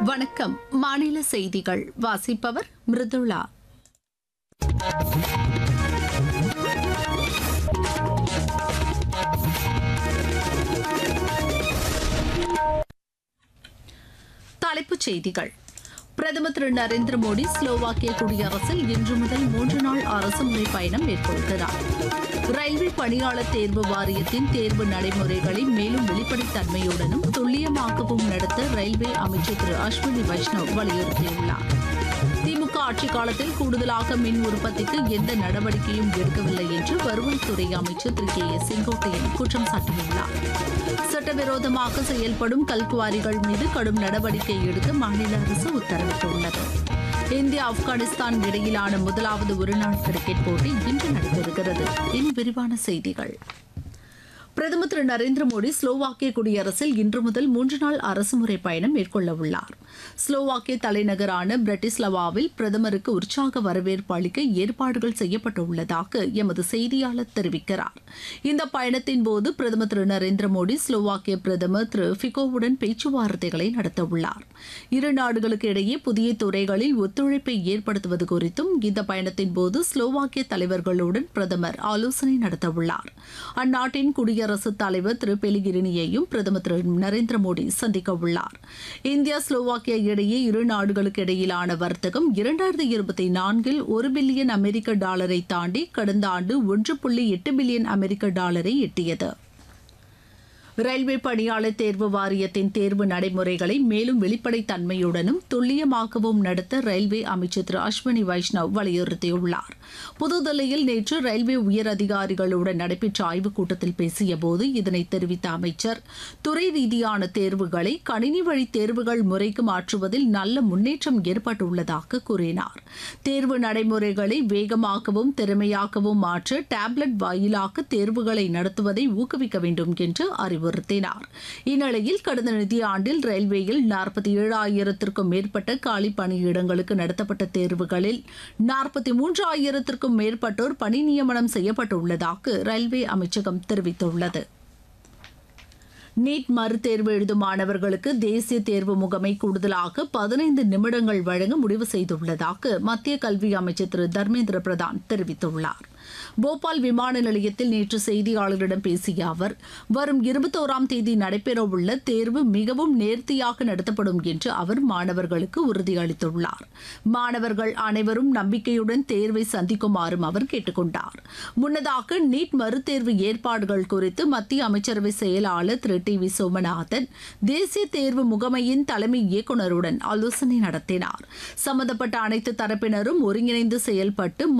வணக்கம் மாநில செய்திகள் வாசிப்பவர் மிருதுளா தலைப்புச் செய்திகள் பிரதமர் திரு நரேந்திர மோடி ஸ்லோவாக்கிய குடியரசில் இன்று முதல் மூன்று நாள் அரசுமுறை பயணம் மேற்கொள்கிறார் ரயில்வே பணியாளர் தேர்வு வாரியத்தின் தேர்வு நடைமுறைகளை மேலும் வெளிப்படைத்தன்மையுடனும் துல்லியமாகவும் நடத்த ரயில்வே அமைச்சர் திரு அஸ்வினி வைஷ்ணவ் வலியுறுத்தியுள்ளார் திமுக ஆட்சிக் காலத்தில் கூடுதலாக மின் உற்பத்திக்கு எந்த நடவடிக்கையும் எடுக்கவில்லை என்று வருவாய்த்துறை அமைச்சர் திரு கே ஏ செங்கோட்டையன் குற்றம் சாட்டியுள்ளார் சட்டவிரோதமாக செயல்படும் கல்குவாரிகள் மீது கடும் நடவடிக்கை எடுக்க மாநில அரசு உத்தரவிட்டுள்ளது இந்தியா ஆப்கானிஸ்தான் இடையிலான முதலாவது ஒருநாள் கிரிக்கெட் போட்டி இன்று நடைபெறுகிறது இனி விரிவான செய்திகள் பிரதமர் திரு நரேந்திர மோடி ஸ்லோவாக்கிய குடியரசில் இன்று முதல் மூன்று நாள் அரசுமுறை பயணம் மேற்கொள்ள உள்ளார் ஸ்லோவாக்கிய தலைநகரான பிரட்டிஸ்லவாவில் பிரதமருக்கு உற்சாக வரவேற்பு அளிக்க ஏற்பாடுகள் செய்யப்பட்டுள்ளதாக எமது செய்தியாளர் தெரிவிக்கிறார் இந்த பயணத்தின் போது பிரதமர் திரு நரேந்திர மோடி ஸ்லோவாக்கிய பிரதமர் திரு ஃபிகோவுடன் பேச்சுவார்த்தைகளை நடத்தவுள்ளார் இரு நாடுகளுக்கு இடையே புதிய துறைகளில் ஒத்துழைப்பை ஏற்படுத்துவது குறித்தும் இந்த பயணத்தின் போது ஸ்லோவாக்கிய தலைவர்களுடன் பிரதமர் ஆலோசனை நடத்தவுள்ளார் அந்நாட்டின் குடியரசுத் தலைவர் திரு பெலிகிரினியையும் பிரதமர் திரு நரேந்திர மோடி சந்திக்க உள்ளார் இந்தியா ஸ்லோவாக்கியா இடையே இரு நாடுகளுக்கு இடையிலான வர்த்தகம் இரண்டாயிரத்தி இருபத்தி நான்கில் ஒரு பில்லியன் அமெரிக்க டாலரை தாண்டி கடந்த ஆண்டு ஒன்று புள்ளி எட்டு பில்லியன் அமெரிக்க டாலரை எட்டியது ரயில்வே பணியாளர் தேர்வு வாரியத்தின் தேர்வு நடைமுறைகளை மேலும் வெளிப்படைத்தன்மையுடனும் துல்லியமாகவும் நடத்த ரயில்வே அமைச்சர் திரு அஸ்வினி வைஷ்ணவ் வலியுறுத்தியுள்ளார் புதுதில்லியில் நேற்று ரயில்வே உயர் அதிகாரிகளுடன் நடைபெற்ற ஆய்வுக் கூட்டத்தில் பேசியபோது இதனை தெரிவித்த அமைச்சர் துறை ரீதியான தேர்வுகளை கணினி வழி தேர்வுகள் முறைக்கு மாற்றுவதில் நல்ல முன்னேற்றம் ஏற்பட்டுள்ளதாக கூறினார் தேர்வு நடைமுறைகளை வேகமாகவும் திறமையாகவும் மாற்ற டேப்லெட் வாயிலாக தேர்வுகளை நடத்துவதை ஊக்குவிக்க வேண்டும் என்று அறிவுறுத்தினார் இந்நிலையில் கடந்த நிதியாண்டில் ரயில்வேயில் நாற்பத்தி ஏழாயிரத்திற்கும் மேற்பட்ட காலி பணியிடங்களுக்கு நடத்தப்பட்ட தேர்வுகளில் நாற்பத்தி மூன்றாயிரத்திற்கும் மேற்பட்டோர் பணி நியமனம் செய்யப்பட்டுள்ளதாக ரயில்வே அமைச்சகம் தெரிவித்துள்ளது நீட் மறுதேர்வு எழுதும் மாணவர்களுக்கு தேசிய தேர்வு முகமை கூடுதலாக பதினைந்து நிமிடங்கள் வழங்க முடிவு செய்துள்ளதாக மத்திய கல்வி அமைச்சர் திரு தர்மேந்திர பிரதான் தெரிவித்துள்ளார் போபால் விமான நிலையத்தில் நேற்று செய்தியாளர்களிடம் பேசிய அவர் வரும் இருபத்தோராம் தேதி நடைபெறவுள்ள தேர்வு மிகவும் நேர்த்தியாக நடத்தப்படும் என்று அவர் மாணவர்களுக்கு உறுதியளித்துள்ளார் மாணவர்கள் அனைவரும் நம்பிக்கையுடன் தேர்வை சந்திக்குமாறும் அவர் கேட்டுக்கொண்டார் முன்னதாக நீட் மறுதேர்வு ஏற்பாடுகள் குறித்து மத்திய அமைச்சரவை செயலாளர் திரு டி வி சோமநாதன் தேசிய தேர்வு முகமையின் தலைமை இயக்குநருடன் ஆலோசனை நடத்தினார் சம்பந்தப்பட்ட அனைத்து தரப்பினரும் ஒருங்கிணைந்து செயல்பட்டு